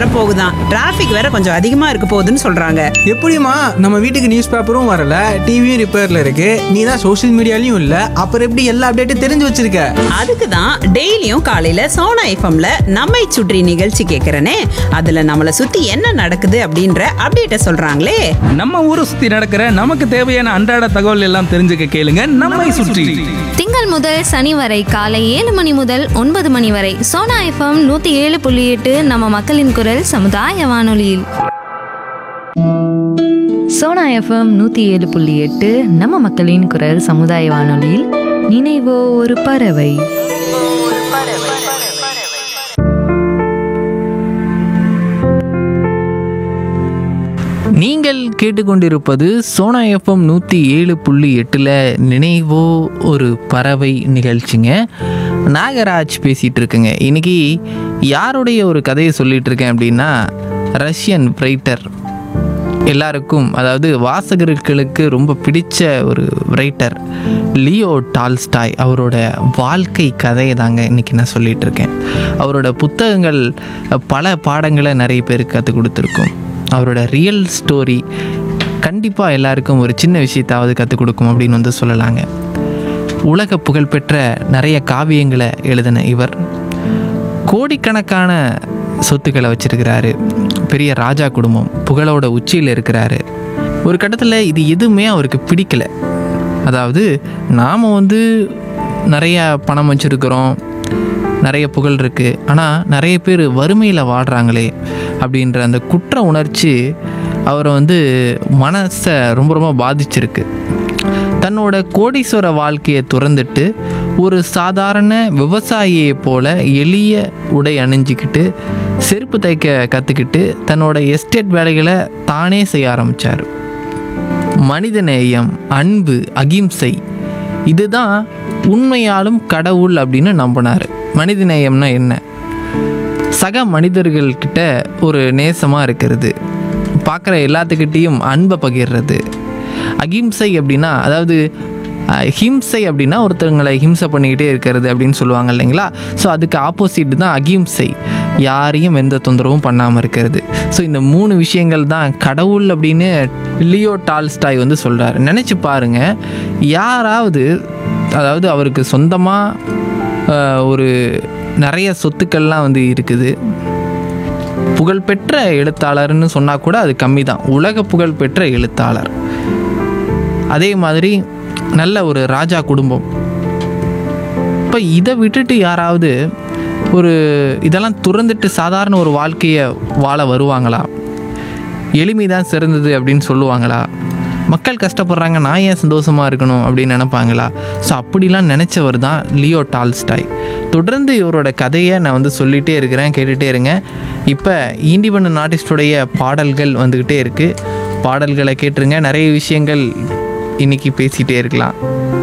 வரப்போகுதாம் traffic வேற கொஞ்சம் அதிகமா இருக்க போகுதுன்னு சொல்றாங்க எப்படிம்மா நம்ம வீட்டுக்கு நியூஸ் பேப்பரும் வரல டிவியும் ரிப்பேர்ல இருக்கு நீ தான் சோஷியல் மீடியாலையும் இல்ல அப்புறம் எப்படி எல்லா அப்டேட்டும் தெரிஞ்சு வச்சிருக்க அதுக்கு தான் டெய்லியும் காலையில சோனா எஃப்எம்ல நம்மை சுற்றி நிகழ்ச்சி கேட்கறனே அதுல நம்மளை சுத்தி என்ன நடக்குது அப்படின்ற அப்டேட்ட சொல்றாங்களே நம்ம ஊரை சுத்தி நடக்கிற நமக்கு தேவையான அன்றாட தகவல் எல்லாம் தெரிஞ்சுக்க கேளுங்க நம்மை சுற்றி திங்கள் முதல் சனி வரை காலை ஏழு மணி முதல் ஒன்பது மணி வரை சோனா எஃப்எம் நூத்தி ஏழு புள்ளி எட்டு நம்ம மக்களின் குரல் சமுதாய வானொலியில் சோனா எஃப்எம் நூற்றி ஏழு புள்ளி எட்டு நம்ம மக்களின் குரல் சமுதாய வானொலியில் நினைவோ ஒரு பறவை நீங்கள் கேட்டுக்கொண்டிருப்பது சோனா எஃப்எம் நூற்றி ஏழு புள்ளி எட்டில் நினைவோ ஒரு பறவை நிகழ்ச்சிங்க நாகராஜ் பேசிகிட்டு இருக்குங்க இன்னைக்கு யாருடைய ஒரு கதையை சொல்லிட்டு இருக்கேன் அப்படின்னா ரஷ்யன் ரைட்டர் எல்லாருக்கும் அதாவது வாசகர்களுக்கு ரொம்ப பிடிச்ச ஒரு ரைட்டர் லியோ டால்ஸ்டாய் அவரோட வாழ்க்கை கதையை தாங்க இன்றைக்கி நான் சொல்லிட்டு இருக்கேன் அவரோட புத்தகங்கள் பல பாடங்களை நிறைய பேருக்கு கற்றுக் கொடுத்துருக்கும் அவரோட ரியல் ஸ்டோரி கண்டிப்பாக எல்லாருக்கும் ஒரு சின்ன விஷயத்தாவது கற்றுக் கொடுக்கும் அப்படின்னு வந்து சொல்லலாங்க உலக புகழ்பெற்ற நிறைய காவியங்களை எழுதின இவர் கோடிக்கணக்கான சொத்துக்களை வச்சிருக்கிறாரு பெரிய ராஜா குடும்பம் புகழோட உச்சியில் இருக்கிறாரு ஒரு கட்டத்தில் இது எதுவுமே அவருக்கு பிடிக்கல அதாவது நாம் வந்து நிறைய பணம் வச்சுருக்கிறோம் நிறைய புகழ் இருக்குது ஆனால் நிறைய பேர் வறுமையில் வாடுறாங்களே அப்படின்ற அந்த குற்ற உணர்ச்சி அவரை வந்து மனசை ரொம்ப ரொம்ப பாதிச்சிருக்கு தன்னோட கோடீஸ்வர வாழ்க்கையை துறந்துட்டு ஒரு சாதாரண விவசாயியை போல எளிய உடை அணிஞ்சிக்கிட்டு செருப்பு தைக்க கற்றுக்கிட்டு தன்னோட எஸ்டேட் வேலைகளை தானே செய்ய ஆரம்பித்தார் மனிதநேயம் அன்பு அகிம்சை இதுதான் உண்மையாலும் கடவுள் அப்படின்னு நம்பினார் மனிதநேயம்னா என்ன சக மனிதர்கள்கிட்ட ஒரு நேசமாக இருக்கிறது பார்க்குற எல்லாத்துக்கிட்டேயும் அன்பை பகிர்றது அகிம்சை அப்படின்னா அதாவது அஹ், ஹிம்சை அப்படின்னா ஒருத்தவங்களை ஹிம்சை பண்ணிக்கிட்டே இருக்கிறது அப்படின்னு சொல்லுவாங்க இல்லைங்களா ஸோ அதுக்கு ஆப்போசிட் தான் அகிம்சை யாரையும் எந்த தொந்தரவும் பண்ணாமல் இருக்கிறது ஸோ இந்த மூணு விஷயங்கள் தான் கடவுள் அப்படின்னு லியோ டால்ஸ்டாய் வந்து சொல்கிறாரு நினச்சி பாருங்க யாராவது அதாவது அவருக்கு சொந்தமாக ஒரு நிறைய சொத்துக்கள்லாம் வந்து இருக்குது புகழ்பெற்ற எழுத்தாளர்னு சொன்னால் கூட அது கம்மி தான் உலக புகழ்பெற்ற எழுத்தாளர் அதே மாதிரி நல்ல ஒரு ராஜா குடும்பம் இப்போ இதை விட்டுட்டு யாராவது ஒரு இதெல்லாம் துறந்துட்டு சாதாரண ஒரு வாழ்க்கையை வாழ வருவாங்களா எளிமை தான் சிறந்தது அப்படின்னு சொல்லுவாங்களா மக்கள் கஷ்டப்படுறாங்க நான் ஏன் சந்தோஷமாக இருக்கணும் அப்படின்னு நினைப்பாங்களா ஸோ அப்படிலாம் நினச்சவர் தான் லியோ டால்ஸ்டாய் தொடர்ந்து இவரோட கதையை நான் வந்து சொல்லிகிட்டே இருக்கிறேன் கேட்டுகிட்டே இருங்க இப்போ இண்டிபெண்ட் ஆர்டிஸ்டுடைய பாடல்கள் வந்துக்கிட்டே இருக்குது பாடல்களை கேட்டுருங்க நிறைய விஷயங்கள் இன்னைக்கு பேசிகிட்டே இருக்கலாம்